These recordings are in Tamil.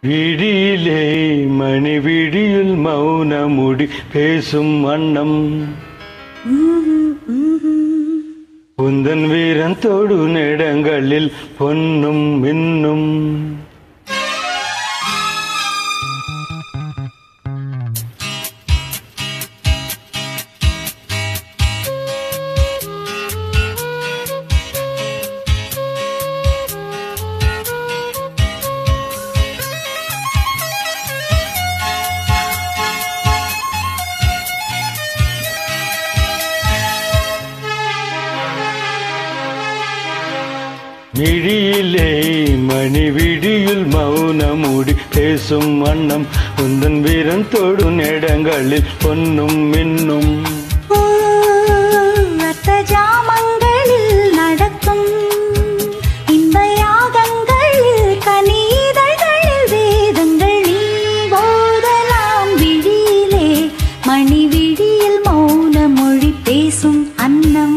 விடியிலே மணி விடியில் மௌனமுடி பேசும் வண்ணம் உந்தன் வீரன் தொடு நேடங்களில் பொன்னும் மின்னும் விழியிலே மணி விடியில் மௌனமுடி பேசும் வண்ணம் உந்தன் வீரன் தொடு நேடங்களில் பொன்னும் மின்னும் அர்த்த ஜாமங்களில் நடக்கும் இன்ப யாகங்களில் கனீதழ்களில் வேதங்கள் நீ போதலாம் விழியிலே மணி விழியில் மௌன மொழி பேசும் அன்னம்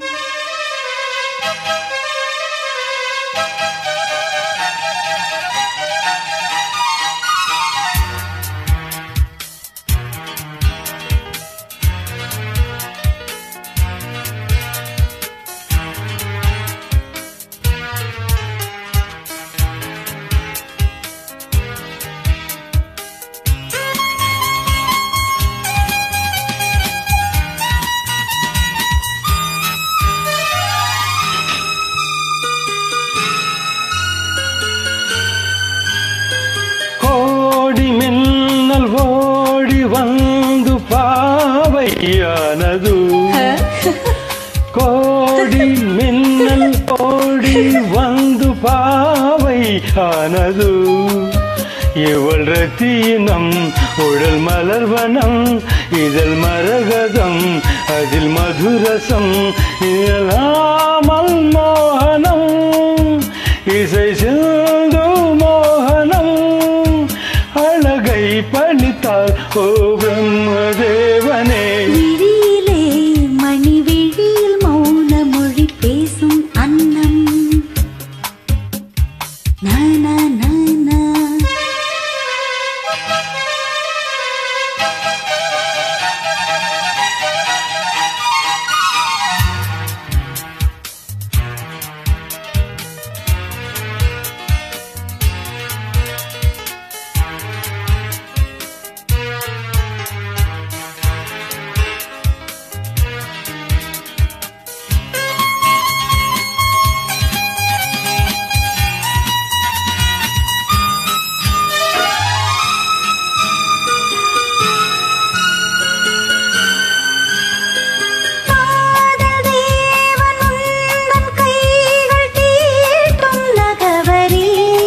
கோடி மின்னல் ஓடி வந்து பாவையானது கோடி மின்னல் ஓடி வந்து பாவை ஆனது இவள் ரத்தினம் உடல் மலர்வனம் இதழ் மரகதம் அதில் மதுரசம் இயலாமல் மோகனம் இசை சிந்து மோகனம் அழகை பணித்தார் ஓ பிரம்மதேவனே விழியிலே மணி விழியில் மௌன மொழி பேசும் அன்னம் நா, நா, நா, நா. காதல் தேவன் உந்தன் கைகள் தீட்டும் நகவரி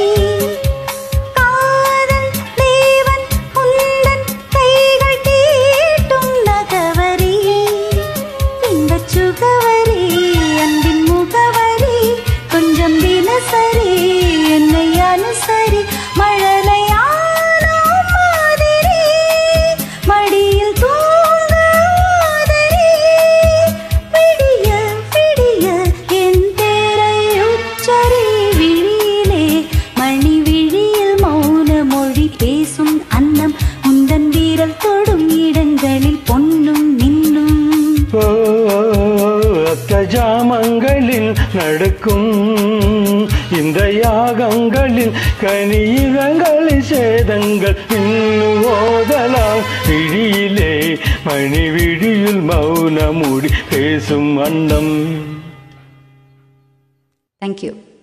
காதல் தேவன் உந்தன் கைகள் தீட்டும் நகவரி இன்பச் சுகவரி அன்பின் முகவரி கொஞ்சம் தினசரி என்னை அனுசரி மழலையானோ மாதிரி மடியில் தூங்காதரி விடிய விடிய என் பேரை உச்சரி விழியிலே மணி விழியில் மௌன மொழி பேசும் அன்னம் உந்தன் வீரல் தொடும் இடங்களில் பொன்னும் மின்னும் ஓ, அத்த ஜாமங்களில் நடக்கும் இந்த யாகங்களில் கனியிடங்களில் சேதங்கள் இன்னும் ஓதலாம் விழியிலே மணி விழியில் மௌனமுடி பேசும் அன்னம் தேங்க்யூ